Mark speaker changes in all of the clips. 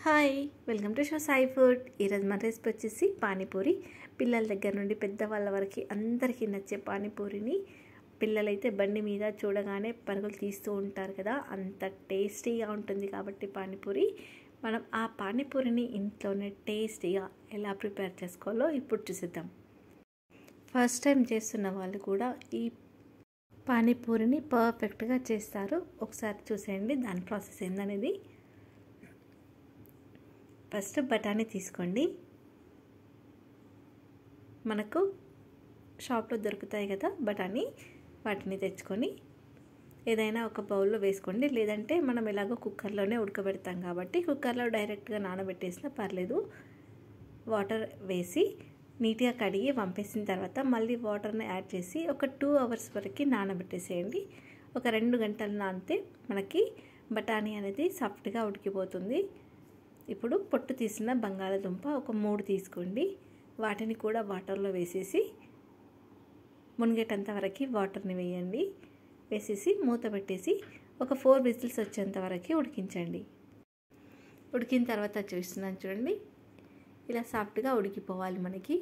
Speaker 1: hi welcome to show Sai food ఈరోజు మన recipe వచ్చేసి పానీపూరి పిల్లల దగ్గర నుండి పెద్దవాళ్ళ వరకు అందరికీ నచ్చే పానీపూరిని పిల్లలైతే బండి మీద చూడగానే పరుగులు తీస్తూ ఉంటారు కదా అంత టేస్టీగా ఉంటుంది కాబట్టి పానీపూరి మనం ఆ పానీపూరిని ఇంట్లోనే టేస్టీగా ఎలా ప్రిపేర్ చేసుకోవాలో ఇప్పుడు చూసిద్దాం ఫస్ట్ టైం చేస్తున్న వాళ్ళు కూడా ఈ పానీపూరిని పర్ఫెక్ట్గా చేస్తారు ఒకసారి చూసేయండి దాని ప్రాసెస్ ఏందనేది ఫస్ట్ బఠానీ తీసుకోండి మనకు షాప్లో దొరుకుతాయి కదా బఠానీ వాటిని తెచ్చుకొని ఏదైనా ఒక బౌల్లో వేసుకోండి లేదంటే మనం ఎలాగో కుక్కర్లోనే ఉడకబెడతాం కాబట్టి కుక్కర్లో డైరెక్ట్గా నానబెట్టేసినా పర్లేదు వాటర్ వేసి నీట్గా కడిగి పంపేసిన తర్వాత మళ్ళీ వాటర్ని యాడ్ చేసి ఒక టూ అవర్స్ వరకు నానబెట్టేసేయండి ఒక రెండు గంటలు నానితే మనకి బఠానీ అనేది సాఫ్ట్గా ఉడికిపోతుంది ఇప్పుడు పొట్టు తీసిన బంగాళదుంప ఒక మూడు తీసుకోండి వాటిని కూడా వాటర్లో వేసేసి మునిగేటంత వరకు వాటర్ని వేయండి వేసేసి మూత పెట్టేసి ఒక ఫోర్ విజిల్స్ వచ్చేంత వరకు ఉడికించండి ఉడికిన తర్వాత చూస్తున్నాను చూడండి ఇలా సాఫ్ట్గా ఉడికిపోవాలి మనకి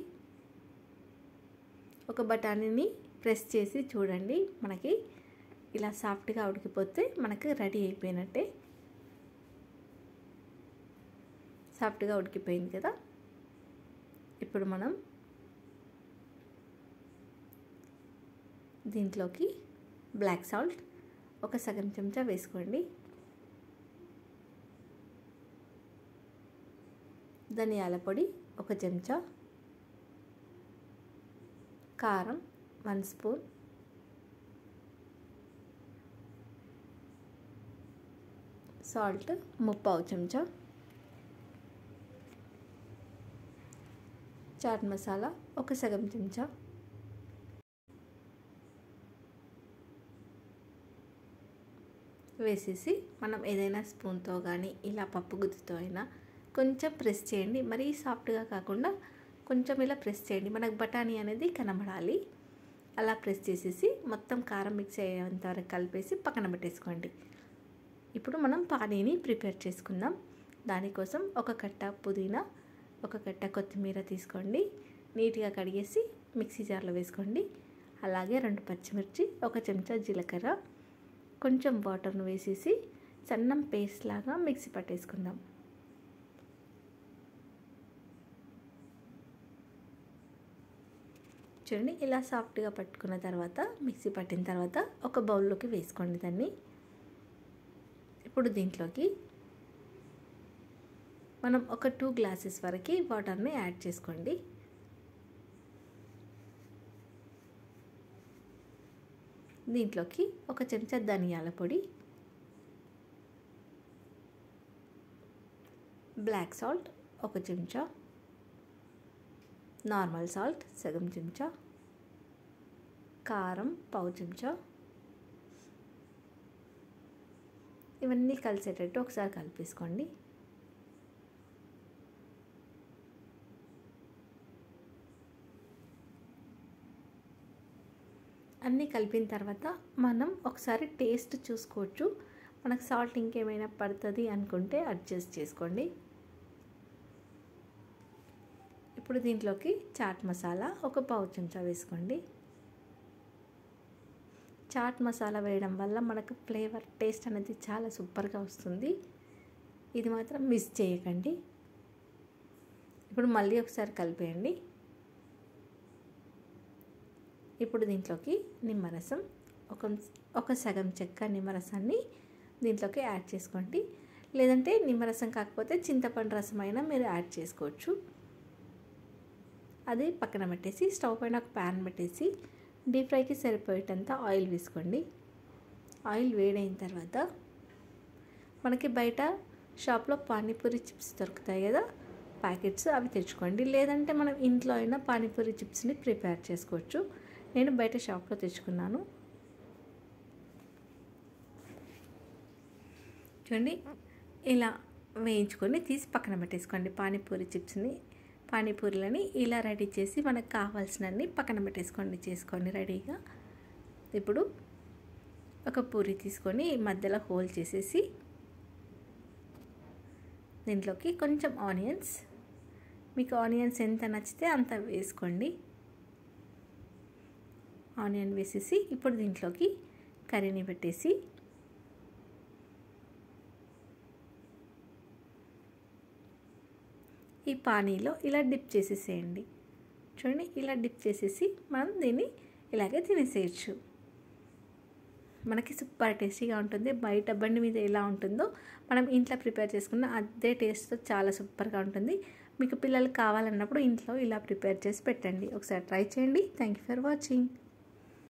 Speaker 1: ఒక బఠానీని ప్రెస్ చేసి చూడండి మనకి ఇలా సాఫ్ట్గా ఉడికిపోతే మనకి రెడీ అయిపోయినట్టే సాఫ్ట్గా ఉడికిపోయింది కదా ఇప్పుడు మనం దీంట్లోకి బ్లాక్ సాల్ట్ ఒక సగం చెంచా వేసుకోండి ధనియాల పొడి ఒక చెంచా కారం వన్ స్పూన్ సాల్ట్ ముప్పావు చెంచా చాట్ మసాలా ఒక సగం చెంచా వేసేసి మనం ఏదైనా స్పూన్తో కానీ ఇలా పప్పు గుత్తితో అయినా కొంచెం ప్రెస్ చేయండి మరీ సాఫ్ట్గా కాకుండా కొంచెం ఇలా ప్రెస్ చేయండి మనకు బఠానీ అనేది కనబడాలి అలా ప్రెస్ చేసేసి మొత్తం కారం మిక్స్ అయ్యేంత వరకు కలిపేసి పక్కన పెట్టేసుకోండి ఇప్పుడు మనం పానీని ప్రిపేర్ చేసుకుందాం దానికోసం ఒక కట్ట పుదీనా ఒక కట్ట కొత్తిమీర తీసుకోండి నీట్గా కడిగేసి మిక్సీ జార్లో వేసుకోండి అలాగే రెండు పచ్చిమిర్చి ఒక చెంచా జీలకర్ర కొంచెం వాటర్ను వేసేసి సన్నం పేస్ట్ లాగా మిక్సీ పట్టేసుకుందాం చూడండి ఇలా సాఫ్ట్గా పట్టుకున్న తర్వాత మిక్సీ పట్టిన తర్వాత ఒక బౌల్లోకి వేసుకోండి దాన్ని ఇప్పుడు దీంట్లోకి మనం ఒక టూ గ్లాసెస్ వరకు వాటర్ని యాడ్ చేసుకోండి దీంట్లోకి ఒక చెంచా ధనియాల పొడి బ్లాక్ సాల్ట్ ఒక చెంచా నార్మల్ సాల్ట్ సగం చెంచా కారం పావు చెంచా ఇవన్నీ కలిసేటట్టు ఒకసారి కలిపేసుకోండి అన్నీ కలిపిన తర్వాత మనం ఒకసారి టేస్ట్ చూసుకోవచ్చు మనకు సాల్ట్ ఇంకేమైనా పడుతుంది అనుకుంటే అడ్జస్ట్ చేసుకోండి ఇప్పుడు దీంట్లోకి చాట్ మసాలా ఒక పావు చెంచా వేసుకోండి చాట్ మసాలా వేయడం వల్ల మనకు ఫ్లేవర్ టేస్ట్ అనేది చాలా సూపర్గా వస్తుంది ఇది మాత్రం మిస్ చేయకండి ఇప్పుడు మళ్ళీ ఒకసారి కలిపేయండి ఇప్పుడు దీంట్లోకి నిమ్మరసం ఒక ఒక సగం చెక్క నిమ్మరసాన్ని దీంట్లోకి యాడ్ చేసుకోండి లేదంటే నిమ్మరసం కాకపోతే చింతపండు రసం అయినా మీరు యాడ్ చేసుకోవచ్చు అది పక్కన పెట్టేసి స్టవ్ పైన ఒక ప్యాన్ పెట్టేసి డీప్ ఫ్రైకి సరిపోయేటంత ఆయిల్ వేసుకోండి ఆయిల్ వేడైన తర్వాత మనకి బయట షాప్లో పానీపూరి చిప్స్ దొరుకుతాయి కదా ప్యాకెట్స్ అవి తెచ్చుకోండి లేదంటే మనం ఇంట్లో అయినా పానీపూరి చిప్స్ని ప్రిపేర్ చేసుకోవచ్చు నేను బయట షాప్లో తెచ్చుకున్నాను చూడండి ఇలా వేయించుకొని తీసి పక్కన పెట్టేసుకోండి పానీపూరి చిప్స్ని పానీపూరీలని ఇలా రెడీ చేసి మనకు కావాల్సినన్ని పక్కన పెట్టేసుకోండి చేసుకోండి రెడీగా ఇప్పుడు ఒక పూరి తీసుకొని మధ్యలో హోల్ చేసేసి దీంట్లోకి కొంచెం ఆనియన్స్ మీకు ఆనియన్స్ ఎంత నచ్చితే అంత వేసుకోండి ఆనియన్ వేసేసి ఇప్పుడు దీంట్లోకి కర్రీని పెట్టేసి ఈ పానీలో ఇలా డిప్ చేసేసేయండి చూడండి ఇలా డిప్ చేసేసి మనం దీన్ని ఇలాగే తినేసేయచ్చు మనకి సూపర్ టేస్టీగా ఉంటుంది బయట బండి మీద ఎలా ఉంటుందో మనం ఇంట్లో ప్రిపేర్ చేసుకున్న అదే టేస్ట్తో చాలా సూపర్గా ఉంటుంది మీకు పిల్లలు కావాలన్నప్పుడు ఇంట్లో ఇలా ప్రిపేర్ చేసి పెట్టండి ఒకసారి ట్రై చేయండి థ్యాంక్ యూ ఫర్ వాచింగ్